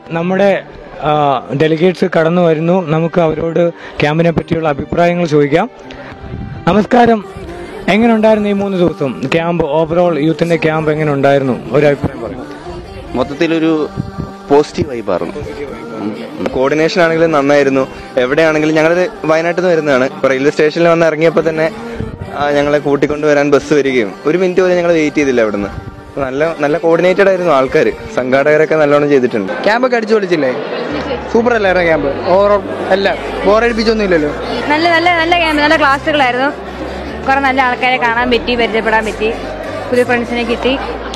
നമ്മുടെ ഡെലിഗേറ്റ്സ് കടന്നു വരുന്നു നമുക്ക് അവരോട് ക്യാമ്പിനെ പറ്റിയുള്ള അഭിപ്രായങ്ങൾ ചോദിക്കാം നമസ്കാരം എങ്ങനെ ഉണ്ടായിരുന്നു ഈ മൂന്ന് ദിവസം ക്യാമ്പ് ഓവറോൾ യൂത്തിന്റെ ക്യാമ്പ് എങ്ങനെ ഉണ്ടായിരുന്നു ഒരു അഭിപ്രായം പറയും മൊത്തത്തിലൊരു പോസിറ്റീവ് വൈബായിരുന്നു കോർഡിനേഷൻ ആണെങ്കിലും നന്നായിരുന്നു എവിടെയാണെങ്കിലും ഞങ്ങൾ വയനാട്ടിൽ നിന്ന് വരുന്നതാണ് ഇപ്പൊ റെയിൽവേ സ്റ്റേഷനിൽ വന്ന് ഇറങ്ങിയപ്പോൾ തന്നെ ആ, ഞങ്ങളെ കൂട്ടിക്കൊണ്ട് വരാൻ ബസ് വരികയും ഒരു മിനിറ്റ് പോലും ഞങ്ങൾ വെയിറ്റ് ചെയ്തില്ല അവിടുന്ന് നല്ല നല്ല കോർഡിനേറ്റഡ് ആയിരുന്നു ആൾക്കാർ സംഘാടകരൊക്കെ നല്ലോണം ചെയ്തിട്ടുണ്ട് ക്യാമ്പൊക്കെ അടിച്ചു പൊളിച്ചില്ലേ സൂപ്പർ അല്ലായിരുന്നു ക്യാമ്പ് ഓവറോൾ എല്ലാം ബോറടിപ്പിച്ചൊന്നും ഇല്ലല്ലോ നല്ല നല്ല നല്ല ക്യാമ്പ് നല്ല ക്ലാസ്സുകളായിരുന്നു കുറെ നല്ല ആൾക്കാരെ കാണാൻ പറ്റി പരിചയപ്പെടാൻ പറ്റി പുതിയ ഫ്രണ്ട്സിനെ കിട്ടി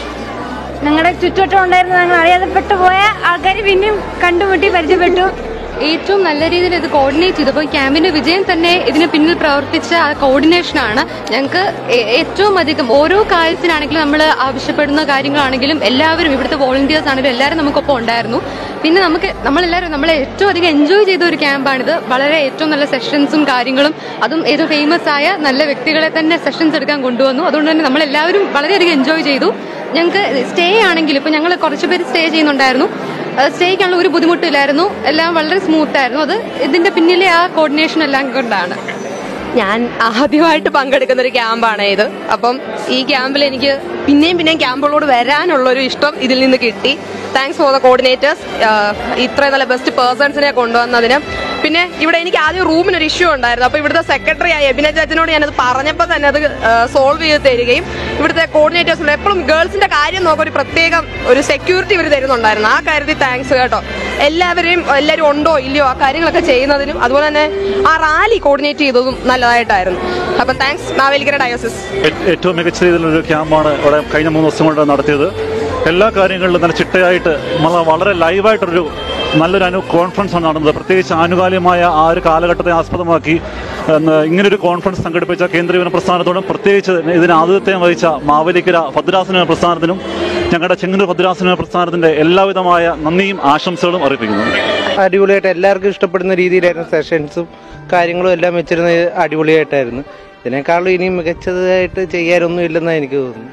ഞങ്ങളുടെ ചുറ്റുവട്ടം ഉണ്ടായിരുന്ന ഞങ്ങൾ അറിയാതെ പെട്ടുപോയ ആൾക്കാർ പിന്നെയും കണ്ടുമുട്ടി പരിചയപ്പെട്ടു ഏറ്റവും നല്ല രീതിയിൽ ഇത് കോർഡിനേറ്റ് ചെയ്തു അപ്പോൾ ക്യാമ്പിന്റെ വിജയം തന്നെ ഇതിന് പിന്നിൽ പ്രവർത്തിച്ച ആ കോർഡിനേഷനാണ് ഞങ്ങൾക്ക് ഏ- ഏറ്റവും അധികം ഓരോ കാര്യത്തിനാണെങ്കിലും നമ്മൾ ആവശ്യപ്പെടുന്ന കാര്യങ്ങളാണെങ്കിലും എല്ലാവരും ഇവിടുത്തെ വോളണ്ടിയേഴ്സ് ആണെങ്കിലും എല്ലാവരും നമുക്കൊപ്പം ഉണ്ടായിരുന്നു പിന്നെ നമുക്ക് നമ്മളെല്ലാവരും നമ്മൾ ഏറ്റവും അധികം എൻജോയ് ചെയ്ത ഒരു ക്യാമ്പാണിത് വളരെ ഏറ്റവും നല്ല സെഷൻസും കാര്യങ്ങളും അതും ഏറ്റവും ഫേമസ് ആയ നല്ല വ്യക്തികളെ തന്നെ സെഷൻസ് എടുക്കാൻ കൊണ്ടുവന്നു അതുകൊണ്ട് തന്നെ നമ്മളെല്ലാവരും വളരെയധികം എൻജോയ് ചെയ്തു ഞങ്ങൾക്ക് സ്റ്റേ ആണെങ്കിൽ ഇപ്പൊ ഞങ്ങൾ കുറച്ച് പേര് സ്റ്റേ ചെയ്യുന്നുണ്ടായിരുന്നു സ്റ്റേക്കാനുള്ള ഒരു ബുദ്ധിമുട്ടില്ലായിരുന്നു എല്ലാം വളരെ സ്മൂത്ത് ആയിരുന്നു അത് ഇതിന്റെ പിന്നിലെ ആ കോർഡിനേഷൻ എല്ലാം കൊണ്ടാണ് ഞാൻ ആദ്യമായിട്ട് പങ്കെടുക്കുന്ന ഒരു ക്യാമ്പാണ് ഇത് അപ്പം ഈ ക്യാമ്പിൽ എനിക്ക് പിന്നെയും പിന്നെയും ക്യാമ്പുകളോട് വരാനുള്ള ഒരു ഇഷ്ടം ഇതിൽ നിന്ന് കിട്ടി താങ്ക്സ് ഫോർ ദ കോർഡിനേറ്റേഴ്സ് ഇത്രയും നല്ല ബെസ്റ്റ് പേഴ്സൺസിനെ കൊണ്ടുവന്നതിന് പിന്നെ ഇവിടെ എനിക്ക് ആദ്യം റൂമിന് ഒരു ഇഷ്യൂ ഉണ്ടായിരുന്നു അപ്പോൾ ഇവിടുത്തെ സെക്രട്ടറി ആയ എബിന ജഡ്ജിനോട് ഞാനത് പറഞ്ഞപ്പോൾ തന്നെ അത് സോൾവ് ചെയ്ത് തരികയും ഇവിടുത്തെ കോർഡിനേറ്റേഴ്സിനോട് എപ്പോഴും ഗേൾസിന്റെ കാര്യം നോക്കാൻ ഒരു പ്രത്യേകം ഒരു സെക്യൂരിറ്റി ഇവർ തരുന്നുണ്ടായിരുന്നു ആ കാര്യത്തിൽ താങ്ക്സ് കേട്ടോ എല്ലാവരെയും എല്ലാവരും ഉണ്ടോ ഇല്ലയോ ആ കാര്യങ്ങളൊക്കെ ചെയ്യുന്നതിനും അതുപോലെ തന്നെ ആ റാലി കോർഡിനേറ്റ് ചെയ്തതും നല്ലതായിട്ടായിരുന്നു അപ്പം താങ്ക്സ് മാവേലിക്കര ഡയോസിസ് ഏ- ഏറ്റവും മികച്ച രീതിയിലുള്ള ക്യാമ്പാണ് ഇവിടെ കഴിഞ്ഞ മൂന്ന് ദിവസം കൊണ്ട് നടത്തിയത് എല്ലാ കാര്യങ്ങളിലും നല്ല ചിട്ടയായിട്ട് നമ്മള് വളരെ ലൈവായിട്ടൊരു നല്ലൊരു അനു കോൺഫറൻസ് ആണ് നടന്നത് പ്രത്യേകിച്ച് ആനുകാലികമായ ആ ഒരു കാലഘട്ടത്തെ ആസ്പദമാക്കി എന്ന് ഇങ്ങനൊരു കോൺഫറൻസ് സംഘടിപ്പിച്ച കേന്ദ്ര യുവന പ്രസ്ഥാനത്തോടും പ്രത്യേകിച്ച് ഇതിന് ആതിഥ്യം വഹിച്ച മാവേലിക്കര ഭദ്രാസന പ്രസ്ഥാനത്തിനും ഞങ്ങളുടെ ചെങ്ങന്നൂർ ഭദ്രാസന പ്രസ്ഥാനത്തിന്റെ എല്ലാവിധമായ നന്ദിയും ആശംസകളും അറിയിപ്പിക്കുന്നു അടിപൊളിയായിട്ട് എല്ലാവർക്കും ഇഷ്ടപ്പെടുന്ന രീതിയിലായിരുന്നു സെഷൻസും കാര്യങ്ങളും എല്ലാം വെച്ചിരുന്നത് അടിപൊളിയായിട്ടായിരുന്നു ഇതിനേക്കാളും ഇനി മികച്ചതായിട്ട് ചെയ്യാനൊന്നും ഇല്ലെന്നാണ് എനിക്ക് തോന്നുന്നത്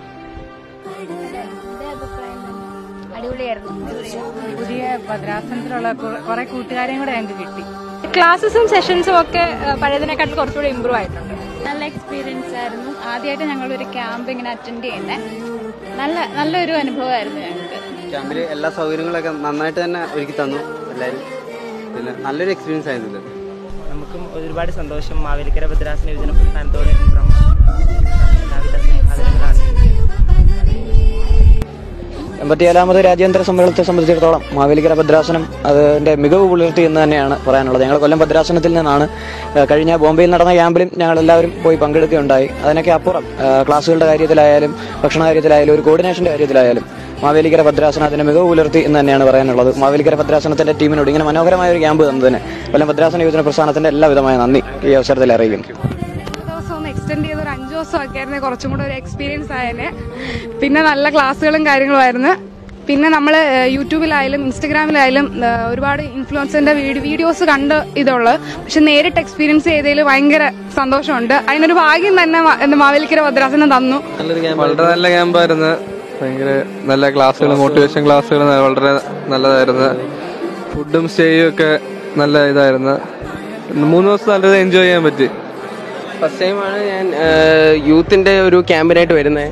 അടിപൊളിയായിരുന്നു പുതിയ ഭദ്രാസനത്തിലുള്ള കുറെ കൂട്ടുകാരെയും കൂടെ ഞങ്ങൾക്ക് കിട്ടി ക്ലാസ്സസും സെഷൻസും ഒക്കെ പഴയതിനെക്കാട്ടിൽ കുറച്ചുകൂടി ഇമ്പ്രൂവ് ആയിട്ടുണ്ട് നല്ല എക്സ്പീരിയൻസ് ആയിരുന്നു ആദ്യമായിട്ട് ഞങ്ങളൊരു ക്യാമ്പ് ഇങ്ങനെ അറ്റൻഡ് ചെയ്യുന്നത് നല്ല നല്ലൊരു അനുഭവമായിരുന്നു ഞങ്ങൾക്ക് ക്യാമ്പിൽ എല്ലാ സൗകര്യങ്ങളൊക്കെ നന്നായിട്ട് തന്നെ ഒരുക്കി തന്നു എല്ലാവരും പിന്നെ നല്ലൊരു എക്സ്പീരിയൻസ് ആയിരുന്നു ഇത് നമുക്കും ഒരുപാട് സന്തോഷം മാവേലിക്കര ഭദ്രാസന യുവജന പ്രസ്ഥാനത്തോട് എല്ലാവിധ സ്നേഹാദരങ്ങളാണ് എൺപത്തിയേഴാമത് രാജ്യാന്തര സമ്മേളനത്തെ സംബന്ധിച്ചിടത്തോളം മാവേലിക്കര ഭദ്രാസനം അതിന്റെ മികവ് പുലർത്തി എന്ന് തന്നെയാണ് പറയാനുള്ളത് ഞങ്ങൾ കൊല്ലം ഭദ്രാസനത്തിൽ നിന്നാണ് ഏഹ്, കഴിഞ്ഞ ബോംബെയിൽ നടന്ന ക്യാമ്പിലും ഞങ്ങൾ എല്ലാവരും പോയി പങ്കെടുക്കുകയുണ്ടായി അതിനൊക്കെ അപ്പുറം ഏഹ്, ക്ലാസ്സുകളുടെ കാര്യത്തിലായാലും ഭക്ഷണ കാര്യത്തിലായാലും ഒരു കോർഡിനേഷന്റെ കാര്യത്തിലായാലും മാവേലിക്കര ഭദ്രാസനം അതിന്റെ മികവ് പുലർത്തി എന്ന് തന്നെയാണ് പറയാനുള്ളത് മാവേലിക്കര ഭദ്രാസനത്തിന്റെ ടീമിനോട് ഇങ്ങനെ മനോഹരമായ ഒരു ക്യാമ്പ് തന്നതിന് കൊല്ലം ഭദ്രാസന യുവജന പ്രസ്ഥാനത്തിന്റെ എല്ലാവിധമായ നന്ദി ഈ അവസരത്തിൽ അറിയിക്കുന്നു ദിവസം ഒന്ന് എക്സ്റ്റെൻഡ് ചെയ്ത് ഒരു അഞ്ച് ദിവസം ഒക്കെ ആയിരുന്നു കുറച്ചും കൂടെ ഒരു എക്സ്പീരിയൻസ് ആയേനെ പിന്നെ നല്ല ക്ലാസ്സുകളും കാര്യങ്ങളുമായിരുന്നു പിന്നെ നമ്മൾ യൂട്യൂബിലായാലും ഇൻസ്റ്റഗ്രാമിലായാലും ഏ, ഒരുപാട് ഇൻഫ്ലുവൻസിന്റെ വീഡിയോസ് കണ്ട് ഇതുള്ളത് പക്ഷെ നേരിട്ട് എക്സ്പീരിയൻസ് ചെയ്തതിൽ ഭയങ്കര സന്തോഷമുണ്ട് അതിനൊരു ഭാഗ്യം തന്നെ മ- എന്താ മാവേലിക്കര ഭദ്രാസനം തന്നു വളരെ നല്ല ക്യാമ്പായിരുന്നു ഭയങ്കര നല്ല ക്ലാസ്സുകൾ മോട്ടിവേഷൻ ക്ലാസ്സുകൾ വളരെ നല്ലതായിരുന്നു ഫുഡും സ്റ്റേയും ഒക്കെ നല്ല ഇതായിരുന്നു മൂന്ന് ദിവസം നല്ലത് എൻജോയ് ചെയ്യാൻ പറ്റി ഫസ്റ്റ് ടൈമാണ് ഞാൻ യൂത്തിൻ്റെ ഒരു ക്യാമ്പിനായിട്ട് വരുന്നത്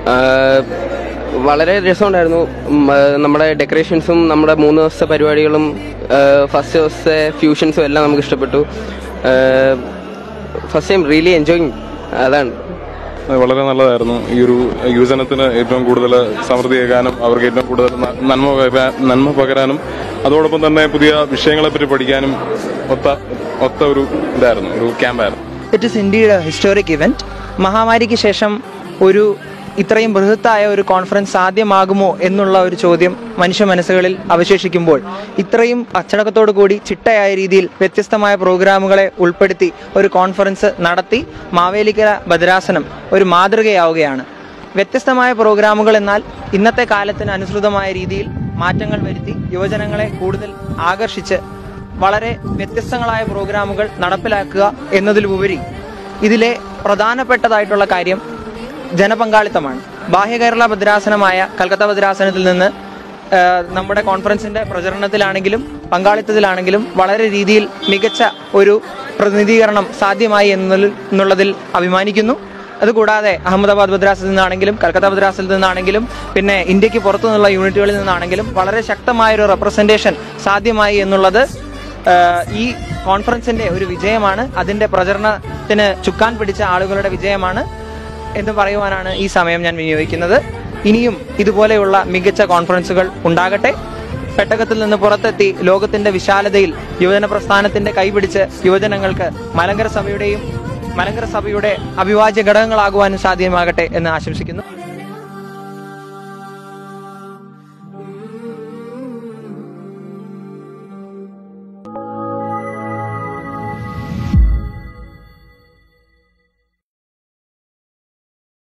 വളരെ രസമുണ്ടായിരുന്നു ഉം, ആ, നമ്മുടെ ഡെക്കറേഷൻസും നമ്മുടെ മൂന്ന് ദിവസത്തെ പരിപാടികളും ഫസ്റ്റ് ദിവസത്തെ ഫ്യൂഷൻസും എല്ലാം നമുക്ക് ഇഷ്ടപ്പെട്ടു ഫസ്റ്റ് ടൈം റിയലി എൻജോയിങ് അതാണ് വളരെ നല്ലതായിരുന്നു ഈ ഒരു യുവജനത്തിന് ഏറ്റവും കൂടുതൽ സമൃദ്ധിയേക്കാനും അവർക്ക് ഏറ്റവും കൂടുതൽ ന- നന്മ പകരാ- നന്മ പകരാനും അതോടൊപ്പം തന്നെ പുതിയ വിഷയങ്ങളെ പറ്റി പഠിക്കാനും ഒത്ത ഒത്ത ഒരു ഇതായിരുന്നു ഒരു ക്യാമ്പായിരുന്നു it is indeed historic event മഹാമാരിക്ക് ശേഷം ഒരു ഇത്രയും ബൃഹത്തായ ഒരു കോൺഫറൻസ് സാധ്യമാകുമോ എന്നുള്ള ഒരു ചോദ്യം മനുഷ്യ മനസ്സുകളിൽ അവശേഷിക്കുമ്പോൾ ഇത്രയും അച്ചടക്കത്തോടു കൂടി ചിട്ടയായ രീതിയിൽ വ്യത്യസ്തമായ പ്രോഗ്രാമുകളെ ഉൾപ്പെടുത്തി ഒരു കോൺഫറൻസ് നടത്തി മാവേലിക്കര ഭദ്രാസനം ഒരു മാതൃകയാവുകയാണ് വ്യത്യസ്തമായ പ്രോഗ്രാമുകൾ എന്നാൽ ഇന്നത്തെ കാലത്തിന് അനുസൃതമായ രീതിയിൽ മാറ്റങ്ങൾ വരുത്തി യുവജനങ്ങളെ കൂടുതൽ ആകർഷിച്ച് വളരെ വ്യത്യസ്തങ്ങളായ പ്രോഗ്രാമുകൾ നടപ്പിലാക്കുക എന്നതിലുപരി ഇതിലെ പ്രധാനപ്പെട്ടതായിട്ടുള്ള കാര്യം ജനപങ്കാളിത്തമാണ് ബാഹ്യ കേരള ഭദ്രാസനമായ കൽക്കത്ത ഭദ്രാസനത്തിൽ നിന്ന് ആ, നമ്മുടെ കോൺഫറൻസിന്റെ പ്രചരണത്തിലാണെങ്കിലും പങ്കാളിത്തത്തിലാണെങ്കിലും വളരെ രീതിയിൽ മികച്ച ഒരു പ്രതിനിധീകരണം സാധ്യമായി എന്നതിൽ- എന്നുള്ളതിൽ അഭിമാനിക്കുന്നു അതുകൂടാതെ അഹമ്മദാബാദ് മദ്രാസിൽ നിന്നാണെങ്കിലും കൽക്കത്ത മദ്രാസിൽ നിന്നാണെങ്കിലും പിന്നെ ഇന്ത്യക്ക് പുറത്തു നിന്നുള്ള യൂണിറ്റുകളിൽ നിന്നാണെങ്കിലും വളരെ ശക്തമായ ഒരു റെപ്രസെന്റേഷൻ സാധ്യമായി എന്നുള്ളത് ആ, ഈ കോൺഫറൻസിന്റെ ഒരു വിജയമാണ് അതിന്റെ പ്രചരണത്തിന് ചുക്കാൻ പിടിച്ച ആളുകളുടെ വിജയമാണ് എന്ന് പറയുവാനാണ് ഈ സമയം ഞാൻ വിനിയോഗിക്കുന്നത് ഇനിയും ഇതുപോലെയുള്ള മികച്ച കോൺഫറൻസുകൾ ഉണ്ടാകട്ടെ പെട്ടകത്തിൽ നിന്ന് പുറത്തെത്തി ലോകത്തിന്റെ വിശാലതയിൽ യുവജന പ്രസ്ഥാനത്തിന്റെ കൈപിടിച്ച് യുവജനങ്ങൾക്ക് മലങ്കര സഭയുടെയും മലങ്കര സഭയുടെ അവിഭാജ്യ ഘടകങ്ങളാകുവാനും സാധ്യമാകട്ടെ എന്ന് ആശംസിക്കുന്നു